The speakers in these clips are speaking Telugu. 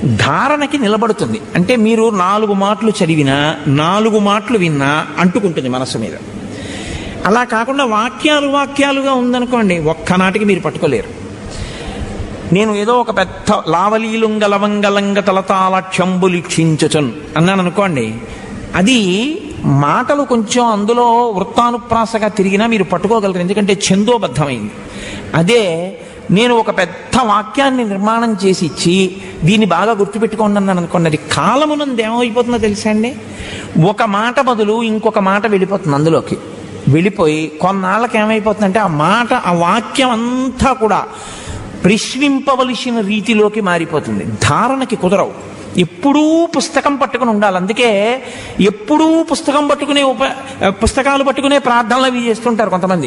ధారణకి నిలబడుతుంది అంటే మీరు నాలుగు మాటలు చదివినా నాలుగు మాటలు విన్నా అంటుకుంటుంది మనసు మీద అలా కాకుండా వాక్యాలు వాక్యాలుగా ఉందనుకోండి ఒక్కనాటికి మీరు పట్టుకోలేరు నేను ఏదో ఒక పెద్ద లావలీలుంగ లవంగలంగ తలతాల క్షంబులిక్షించుచన్ అన్నాను అనుకోండి అది మాటలు కొంచెం అందులో వృత్తానుప్రాసగా తిరిగినా మీరు పట్టుకోగలరు ఎందుకంటే ఛందోబద్ధమైంది అదే నేను ఒక పెద్ద వాక్యాన్ని నిర్మాణం చేసి ఇచ్చి దీన్ని బాగా గుర్తుపెట్టుకోండి అన్నాను అనుకోండి అది కాలమునందు ఏమైపోతుందో తెలుసా అండి ఒక మాట బదులు ఇంకొక మాట వెళ్ళిపోతుంది అందులోకి వెళ్ళిపోయి కొన్నాళ్ళకి ఏమైపోతుందంటే ఆ మాట ఆ వాక్యం అంతా కూడా ప్రశ్నింపవలసిన రీతిలోకి మారిపోతుంది ధారణకి కుదరవు ఎప్పుడూ పుస్తకం పట్టుకుని ఉండాలి అందుకే ఎప్పుడూ పుస్తకం పట్టుకునే ఉప పుస్తకాలు పట్టుకునే ప్రార్థనలు అవి చేస్తుంటారు కొంతమంది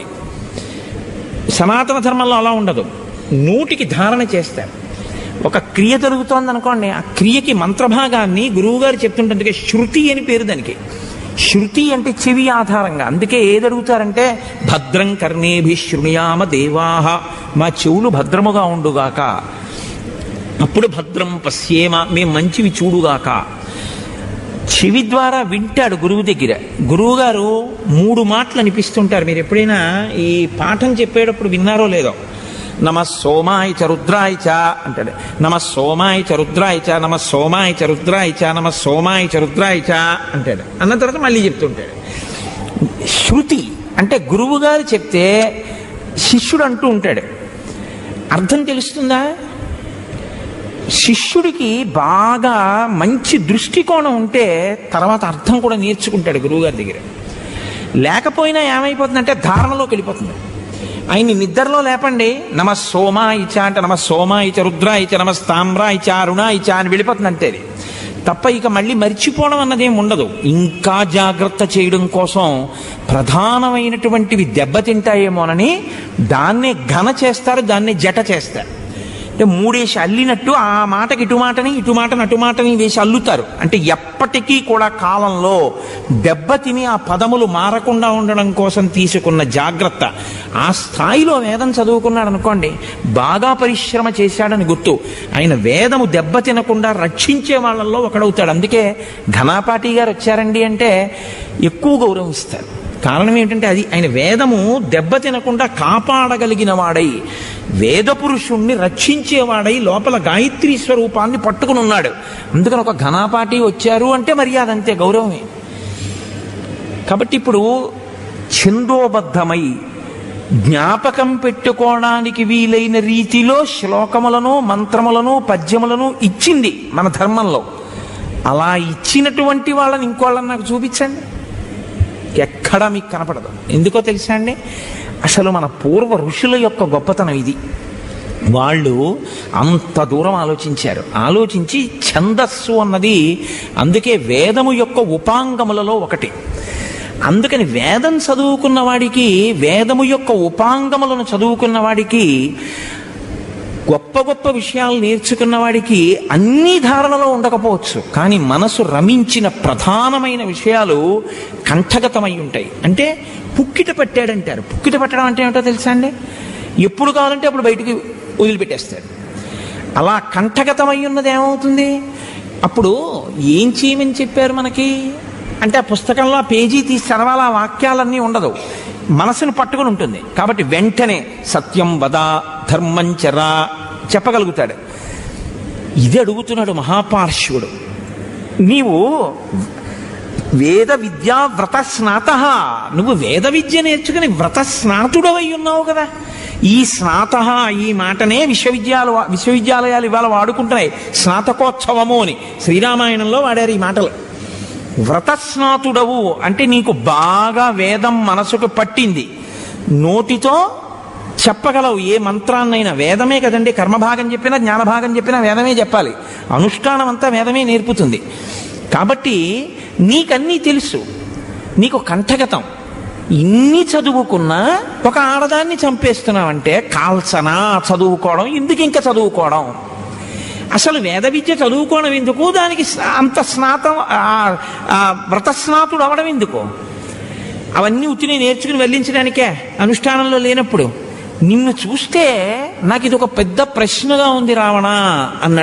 సనాతన ధర్మంలో అలా ఉండదు నూటికి ధారణ చేస్తారు ఒక క్రియ జరుగుతోంది అనుకోండి ఆ క్రియకి మంత్రభాగాన్ని గురువుగారు చెప్తుంటే అందుకే శృతి అని పేరు దానికి శృతి అంటే చెవి ఆధారంగా అందుకే ఏది అడుగుతారంటే భద్రం కర్ణేభి శృణుయామ దేవాహ మా చెవులు భద్రముగా ఉండుగాక అప్పుడు భద్రం పశ్యేమ మేము మంచివి చూడుగాక చెవి ద్వారా వింటాడు గురువు దగ్గర గురువు గారు మూడు మాటలు అనిపిస్తుంటారు మీరు ఎప్పుడైనా ఈ పాఠం చెప్పేటప్పుడు విన్నారో లేదో నమ సోమాయ చ రుద్రాయ చ అంటాడు నమ సోమాయ చ రుద్రాయ చ నమ సోమాయ చ రుద్రాయ చ నమ సోమాయ చ రుద్రాయ చ అంటాడు అన్న తర్వాత మళ్ళీ చెప్తుంటాడు శృతి అంటే గురువు గారు చెప్తే శిష్యుడు అంటూ ఉంటాడు అర్థం తెలుస్తుందా శిష్యుడికి బాగా మంచి దృష్టికోణం ఉంటే తర్వాత అర్థం కూడా నేర్చుకుంటాడు గురువుగారి దగ్గర లేకపోయినా ఏమైపోతుందంటే ధారణలోకి వెళ్ళిపోతుంది ఆయన్ని నిద్రలో లేపండి నమ సోమా ఇచ అంటే నమ సోమా ఇచ రుద్ర ఇచ నమ స్తామ్రా ఇచ అరుణ ఇచ అని వెళ్ళిపోతుంది అంతే అది తప్ప ఇక మళ్ళీ మర్చిపోవడం అన్నదేం ఉండదు ఇంకా జాగ్రత్త చేయడం కోసం ప్రధానమైనటువంటివి దెబ్బతింటాయేమోనని దాన్నే ఘన చేస్తారు దాన్నే జట చేస్తారు అంటే మూడేసి అల్లినట్టు ఆ మాటకి ఇటు మాటని ఇటు మాటని అటు మాటని వేసి అల్లుతారు అంటే ఎప్పటికీ కూడా కాలంలో దెబ్బతిని ఆ పదములు మారకుండా ఉండడం కోసం తీసుకున్న జాగ్రత్త ఆ స్థాయిలో వేదం చదువుకున్నాడు అనుకోండి బాగా పరిశ్రమ చేశాడని గుర్తు ఆయన వేదము దెబ్బ తినకుండా రక్షించే వాళ్ళల్లో ఒకడవుతాడు అందుకే ఘనాపాటి గారు వచ్చారండి అంటే ఎక్కువ గౌరవిస్తారు కారణం ఏమిటంటే అది ఆయన వేదము దెబ్బ తినకుండా కాపాడగలిగిన వాడై వేద పురుషుణ్ణి రక్షించేవాడై లోపల గాయత్రి స్వరూపాన్ని పట్టుకుని ఉన్నాడు అందుకని ఒక ఘనాపాటి వచ్చారు అంటే మర్యాద అంతే గౌరవమే కాబట్టి ఇప్పుడు ఛందోబద్ధమై జ్ఞాపకం పెట్టుకోవడానికి వీలైన రీతిలో శ్లోకములను మంత్రములను పద్యములను ఇచ్చింది మన ధర్మంలో అలా ఇచ్చినటువంటి వాళ్ళని ఇంకోళ్ళని నాకు చూపించండి ఎక్కడా మీకు కనపడదు ఎందుకో తెలుసా అండి అసలు మన పూర్వ ఋషుల యొక్క గొప్పతనం ఇది వాళ్ళు అంత దూరం ఆలోచించారు ఆలోచించి ఛందస్సు అన్నది అందుకే వేదము యొక్క ఉపాంగములలో ఒకటి అందుకని వేదం చదువుకున్న వాడికి వేదము యొక్క ఉపాంగములను చదువుకున్న వాడికి గొప్ప గొప్ప విషయాలు నేర్చుకున్న వాడికి అన్ని ధారణలో ఉండకపోవచ్చు కానీ మనసు రమించిన ప్రధానమైన విషయాలు కంఠగతమై ఉంటాయి అంటే పుక్కిట పట్టాడంటారు పుక్కిట పట్టడం అంటే ఏమిటో తెలుసా అండి ఎప్పుడు కావాలంటే అప్పుడు బయటికి వదిలిపెట్టేస్తాడు అలా కంఠగతమై ఉన్నది ఏమవుతుంది అప్పుడు ఏం చేయమని చెప్పారు మనకి అంటే ఆ పుస్తకంలో ఆ పేజీ తీసి చదవాల ఆ వాక్యాలన్నీ ఉండదు మనసును పట్టుకుని ఉంటుంది కాబట్టి వెంటనే సత్యం వద ధర్మం చరా చెప్పగలుగుతాడు ఇది అడుగుతున్నాడు మహాపార్శ్వుడు నీవు వేద విద్యా వ్రత స్నాత నువ్వు వేద విద్య నేర్చుకుని వ్రత స్నాతుడవై ఉన్నావు కదా ఈ స్నాత ఈ మాటనే విశ్వవిద్యాలయ విశ్వవిద్యాలయాలు ఇవాళ వాడుకుంటున్నాయి స్నాతకోత్సవము అని శ్రీరామాయణంలో వాడారు ఈ మాటలు వ్రతస్నాతుడవు అంటే నీకు బాగా వేదం మనసుకు పట్టింది నోటితో చెప్పగలవు ఏ మంత్రాన్నైనా వేదమే కదండి కర్మభాగం చెప్పినా జ్ఞానభాగం చెప్పినా వేదమే చెప్పాలి అనుష్ఠానం అంతా వేదమే నేర్పుతుంది కాబట్టి నీకన్నీ తెలుసు నీకు కంఠగతం ఇన్ని చదువుకున్నా ఒక ఆడదాన్ని చంపేస్తున్నావంటే కాల్సనా చదువుకోవడం ఎందుకు ఇంకా చదువుకోవడం అసలు వేద విద్య చదువుకోవడం ఎందుకు దానికి స్నా- అంత స్నాతం ఆ- ఆ వ్రతస్నాతుడు అవడం ఎందుకు అవన్నీ ఉత్తిని నేర్చుకుని వెళ్ళించడానికే అనుష్ఠానంలో లేనప్పుడు నిన్ను చూస్తే నాకు ఇది ఒక పెద్ద ప్రశ్నగా ఉంది రావణ అన్నాడు